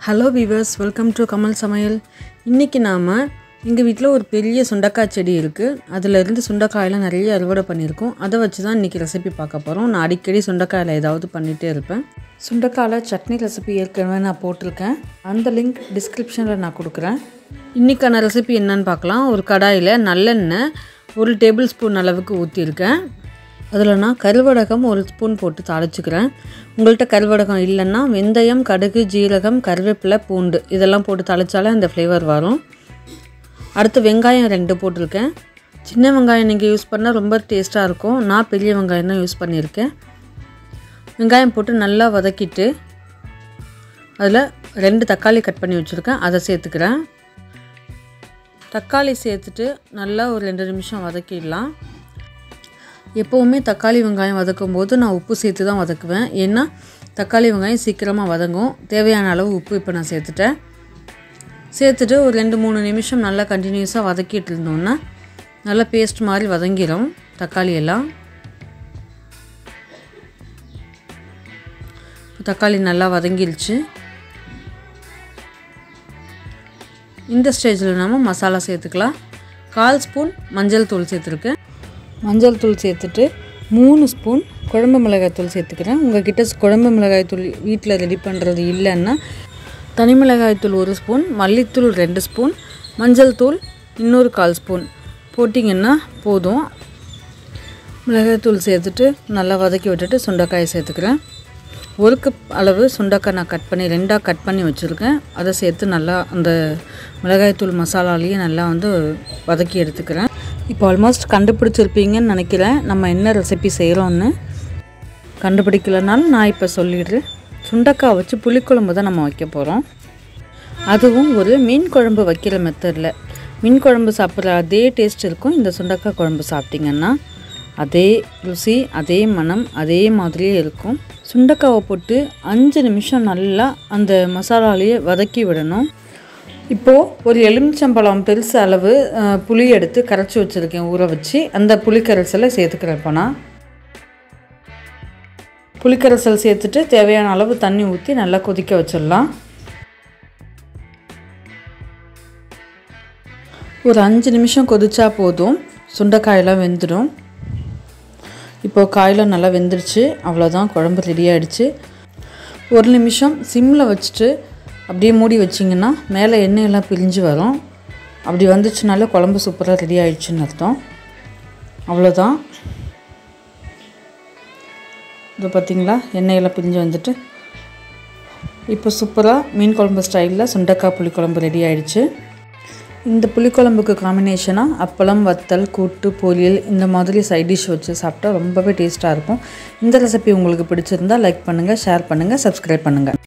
hello viewers welcome to Kamal சமையல் இன்றைக்கி நாம் எங்கள் வீட்டில் ஒரு பெரிய சுண்டக்காய் செடி இருக்குது அதிலிருந்து சுண்டைக்காயெல்லாம் நிறைய அறுவடை பண்ணியிருக்கோம் அதை வச்சு தான் இன்றைக்கி ரெசிபி பார்க்க போகிறோம் நான் அடிக்கடி சுண்டைக்காயில் ஏதாவது பண்ணிகிட்டே இருப்பேன் சுண்டைக்காயில் சட்னி ரெசிபி ஏற்கனவே நான் போட்டிருக்கேன் அந்த லிங்க் டிஸ்கிரிப்ஷனில் நான் கொடுக்குறேன் இன்றைக்கான ரெசிபி என்னன்னு பார்க்கலாம் ஒரு கடாயில் நல்லெண்ணெய் ஒரு டேபிள் ஸ்பூன் அளவுக்கு ஊற்றிருக்கேன் அதில் நான் கருவடகம் ஒரு ஸ்பூன் போட்டு தாளிச்சுக்கிறேன் உங்கள்கிட்ட கருவடகம் இல்லைன்னா வெந்தயம் கடுகு ஜீரகம் கருவேப்பிலை பூண்டு இதெல்லாம் போட்டு தாளித்தாலே அந்த ஃப்ளேவர் வரும் அடுத்து வெங்காயம் ரெண்டு போட்டிருக்கேன் சின்ன வெங்காயம் நீங்கள் யூஸ் பண்ணால் ரொம்ப டேஸ்ட்டாக இருக்கும் நான் பெரிய வெங்காயம் தான் யூஸ் பண்ணியிருக்கேன் வெங்காயம் போட்டு நல்லா வதக்கிட்டு அதில் ரெண்டு தக்காளி கட் பண்ணி வச்சுருக்கேன் அதை சேர்த்துக்கிறேன் தக்காளி சேர்த்துட்டு நல்லா ஒரு ரெண்டு நிமிஷம் வதக்கிடலாம் எப்போவுமே தக்காளி வெங்காயம் வதக்கும் போது நான் உப்பு சேர்த்து தான் வதக்குவேன் ஏன்னா தக்காளி வெங்காயம் சீக்கிரமாக வதங்கும் தேவையான அளவு உப்பு இப்போ நான் சேர்த்துட்டேன் சேர்த்துட்டு ஒரு ரெண்டு மூணு நிமிஷம் நல்லா கண்டினியூஸாக வதக்கிட்டு இருந்தோன்னா நல்லா பேஸ்ட் மாதிரி வதங்கிடும் தக்காளி எல்லாம் தக்காளி நல்லா வதங்கிருச்சு இந்த ஸ்டேஜில் நம்ம மசாலா சேர்த்துக்கலாம் கால் ஸ்பூன் மஞ்சள் தூள் சேர்த்துருக்கேன் மஞ்சள் தூள் சேர்த்துட்டு மூணு ஸ்பூன் குழம்பு மிளகாய் தூள் சேர்த்துக்கிறேன் உங்கள் கிட்ட குழம்பு மிளகாய் தூள் வீட்டில் ரெடி பண்ணுறது இல்லைன்னா தனி மிளகாய் தூள் ஒரு ஸ்பூன் மல்லித்தூள் ரெண்டு ஸ்பூன் மஞ்சள் தூள் இன்னொரு கால் ஸ்பூன் போட்டிங்கன்னா போதும் மிளகாய் தூள் சேர்த்துட்டு நல்லா வதக்கி விட்டுட்டு சுண்டைக்காயை சேர்த்துக்கிறேன் ஒரு கப் அளவு சுண்டைக்காய் நான் கட் பண்ணி ரெண்டாக கட் பண்ணி வச்சுருக்கேன் அதை சேர்த்து நல்லா அந்த மிளகாய்த்தூள் மசாலாலேயே நல்லா வந்து வதக்கி எடுத்துக்கிறேன் இப்போ ஆல்மோஸ்ட் கண்டுபிடிச்சிருப்பீங்கன்னு நினைக்கிறேன் நம்ம என்ன ரெசிபி செய்கிறோன்னு கண்டுபிடிக்கலனாலும் நான் இப்போ சொல்லிடுறேன் சுண்டக்காய் வச்சு புளிக்குழம்பு தான் நம்ம வைக்க போகிறோம் அதுவும் ஒரு மீன் குழம்பு வைக்கிற மெத்தடில் மீன் குழம்பு சாப்பிட்ற அதே டேஸ்ட் இருக்கும் இந்த சுண்டக்காய் குழம்பு சாப்பிட்டிங்கன்னா அதே ருசி அதே மனம் அதே மாதிரியே இருக்கும் சுண்டக்காவை போட்டு அஞ்சு நிமிஷம் நல்லா அந்த மசாலாலேயே வதக்கி விடணும் இப்போது ஒரு எலுமிச்சம்பழம் பெருசு அளவு புளி எடுத்து கரைச்சி வச்சுருக்கேன் ஊற வச்சு அந்த புளிக்கரைசலை சேர்த்துக்கிறேன் இப்போ நான் புளிக்கரைசல் சேர்த்துட்டு தேவையான அளவு தண்ணி ஊற்றி நல்லா கொதிக்க வச்சிடலாம் ஒரு அஞ்சு நிமிஷம் கொதிச்சா போதும் சுண்டைக்காயெல்லாம் வெந்துடும் இப்போது காயெல்லாம் நல்லா வெந்துருச்சு அவ்வளோதான் குழம்பு ரெடி ஆகிடுச்சு ஒரு நிமிஷம் சிம்மில் வச்சுட்டு அப்படியே மூடி வச்சிங்கன்னா மேலே எண்ணெயெல்லாம் பிரிஞ்சு வரும் அப்படி வந்துச்சுனால குழம்பு சூப்பராக ரெடி ஆயிடுச்சுன்னு அர்த்தம் அவ்வளோதான் இது பார்த்திங்களா எண்ணெயெல்லாம் பிரிஞ்சு வந்துட்டு இப்போ சூப்பராக மீன் குழம்பு ஸ்டைலில் சுண்டக்காய் புளிக்குழம்பு ரெடி ஆயிடுச்சு இந்த புளிக்குழம்புக்கு காம்பினேஷனாக அப்பளம் வத்தல் கூட்டு பொரியல் இந்த மாதிரி சைட் டிஷ் வச்சு சாப்பிட்டா ரொம்பவே டேஸ்ட்டாக இருக்கும் இந்த ரெசிபி உங்களுக்கு பிடிச்சிருந்தா லைக் பண்ணுங்கள் ஷேர் பண்ணுங்கள் சப்ஸ்கிரைப் பண்ணுங்கள்